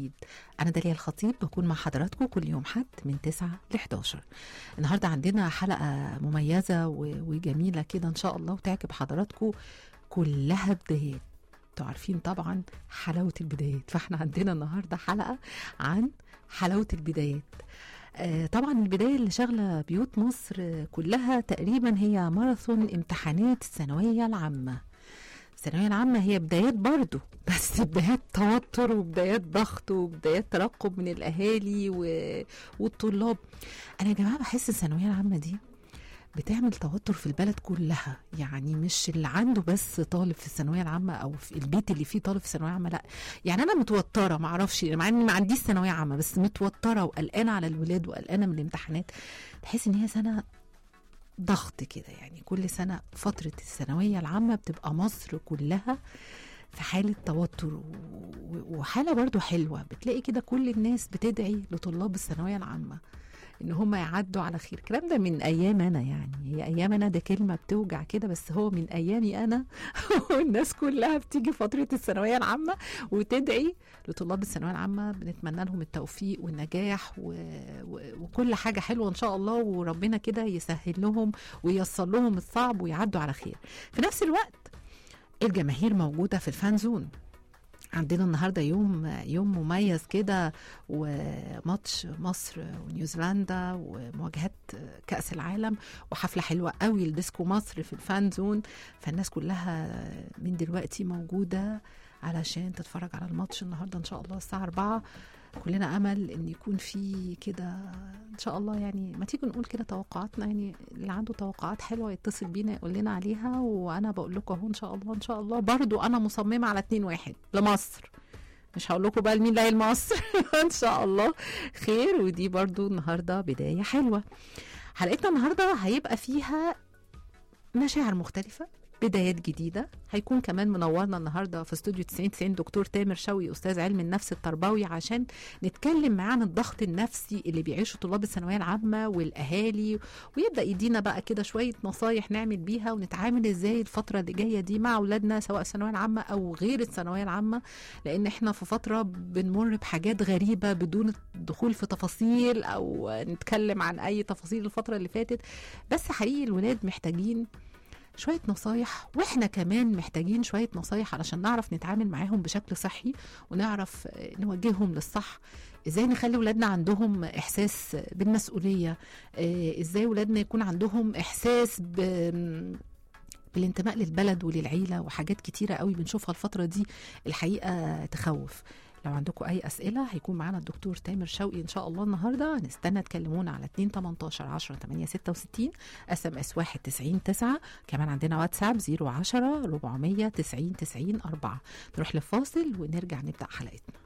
جديد أنا داليا الخطيب بكون مع حضراتكم كل يوم حد من 9 ل 11 النهاردة عندنا حلقة مميزة و- وجميلة كده إن شاء الله وتعجب حضراتكم كلها بدايات انتوا عارفين طبعا حلاوة البدايات فاحنا عندنا النهاردة حلقة عن حلاوة البدايات آه، طبعا البداية اللي شغلة بيوت مصر آه، كلها تقريبا هي ماراثون امتحانات الثانوية العامة الثانوية العامة هي بدايات برضو بس بدايات توتر وبدايات ضغط وبدايات ترقب من الأهالي و... والطلاب أنا يا جماعة بحس الثانوية العامة دي بتعمل توتر في البلد كلها يعني مش اللي عنده بس طالب في الثانويه العامه او في البيت اللي فيه طالب في الثانويه العامه لا يعني انا متوتره ما اعرفش مع اني ما عنديش ثانويه عامه بس متوتره وقلقانه على الولاد وقلقانه من الامتحانات تحس ان هي سنه ضغط كده يعني كل سنه فتره الثانويه العامه بتبقى مصر كلها في حالة توتر و- و- وحالة برضو حلوة بتلاقي كده كل الناس بتدعي لطلاب الثانوية العامة ان هم يعدوا على خير الكلام ده من ايام انا يعني هي ايام انا ده كلمه بتوجع كده بس هو من ايامي انا والناس كلها بتيجي فتره الثانويه العامه وتدعي لطلاب الثانويه العامه بنتمنى لهم التوفيق والنجاح و... و... وكل حاجه حلوه ان شاء الله وربنا كده يسهل لهم وييسر لهم الصعب ويعدوا على خير في نفس الوقت الجماهير موجوده في الفان زون عندنا النهارده يوم يوم مميز كده وماتش مصر ونيوزيلندا ومواجهات كأس العالم وحفلة حلوة قوي لديسكو مصر في الفان زون فالناس كلها من دلوقتي موجودة علشان تتفرج على الماتش النهارده ان شاء الله الساعة 4 كلنا امل ان يكون في كده ان شاء الله يعني ما تيجي نقول كده توقعاتنا يعني اللي عنده توقعات حلوه يتصل بينا يقول لنا عليها وانا بقول لكم اهو ان شاء الله ان شاء الله برضو انا مصممه على 2 1 لمصر مش هقول لكم بقى لمين لاقي مصر ان شاء الله خير ودي برضو النهارده بدايه حلوه حلقتنا النهارده هيبقى فيها مشاعر مختلفه بدايات جديده هيكون كمان منورنا النهارده في استوديو 90 90 دكتور تامر شوقي استاذ علم النفس التربوي عشان نتكلم معاه عن الضغط النفسي اللي بيعيشه طلاب الثانويه العامه والاهالي ويبدا يدينا بقى كده شويه نصايح نعمل بيها ونتعامل ازاي الفتره اللي جايه دي مع اولادنا سواء الثانويه العامه او غير الثانويه العامه لان احنا في فتره بنمر بحاجات غريبه بدون الدخول في تفاصيل او نتكلم عن اي تفاصيل الفتره اللي فاتت بس حقيقي الولاد محتاجين شوية نصايح واحنا كمان محتاجين شوية نصايح علشان نعرف نتعامل معاهم بشكل صحي ونعرف آه، نوجههم للصح ازاي نخلي ولادنا عندهم احساس بالمسؤولية آه، ازاي ولادنا يكون عندهم احساس ب بالانتماء للبلد وللعيلة وحاجات كتيرة قوي بنشوفها الفترة دي الحقيقة تخوف لو عندكم اي اسئله هيكون معانا الدكتور تامر شوقي ان شاء الله النهارده نستنى تكلمونا على 2 18 10 8 66 اس ام اس 1 90 9 كمان عندنا واتساب 010 490 90 4 نروح لفاصل ونرجع نبدا حلقتنا